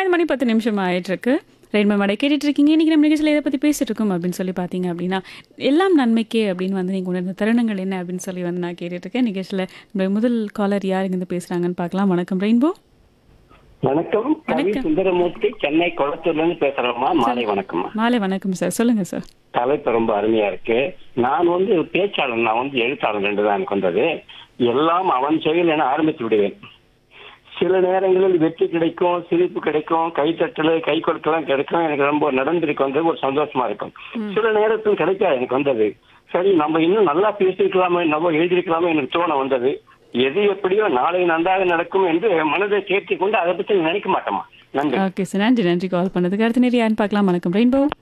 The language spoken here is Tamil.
ஐந்து மணி பத்து நிமிஷம் ஆயிட்டிருக்கு ரெயின்போ மடை கேட்டுட்டு இருக்கீங்க இன்னைக்கு நம்ம நிகழ்ச்சியில் எதை பற்றி பேசிட்டு இருக்கோம் அப்படின்னு சொல்லி பார்த்தீங்க அப்படின்னா எல்லாம் நன்மைக்கே அப்படின்னு வந்து நீங்கள் உணர்ந்த தருணங்கள் என்ன அப்படின்னு சொல்லி வந்து நான் கேட்டுட்டு இருக்கேன் நிகழ்ச்சியில் நம்மளுடைய முதல் காலர் யார் இருந்து பேசுகிறாங்கன்னு பார்க்கலாம் வணக்கம் ரெயின்போ வணக்கம் கவி வணக்கம். சுந்தரமூர்த்தி சென்னை கொளத்தூர்ல இருந்து பேசுறோம்மா மாலை வணக்கம்மா மாலை வணக்கம் சார் சொல்லுங்கள் சார் தலைப்பு ரொம்ப அருமையா இருக்கு நான் வந்து பேச்சாளர் நான் வந்து எழுத்தாளர் ரெண்டு தான் எனக்கு வந்தது எல்லாம் அவன் செயல் என ஆரம்பித்து விடுவேன் சில நேரங்களில் வெற்றி கிடைக்கும் சிரிப்பு கிடைக்கும் கைத்தட்டல் கை கொடுக்கலாம் கிடைக்கும் எனக்கு ரொம்ப நடந்திருக்கு வந்து ஒரு சந்தோஷமா இருக்கும் சில நேரத்தில் கிடைக்காது எனக்கு வந்தது சரி நம்ம இன்னும் நல்லா பேசியிருக்கலாமே நம்ம எழுதியிருக்கலாமே எனக்கு தோண வந்தது எது எப்படியோ நாளை நன்றாக நடக்கும் என்று மனதை தேர்த்தி கொண்டு அதை பற்றி நினைக்க மாட்டோமா நன்றி ஓகே சார் நன்றி நன்றி கால் பண்ணதுக்கு அடுத்த நேரம் யாருன்னு பார்க்கலாம் வணக்கம் ரெயின்போ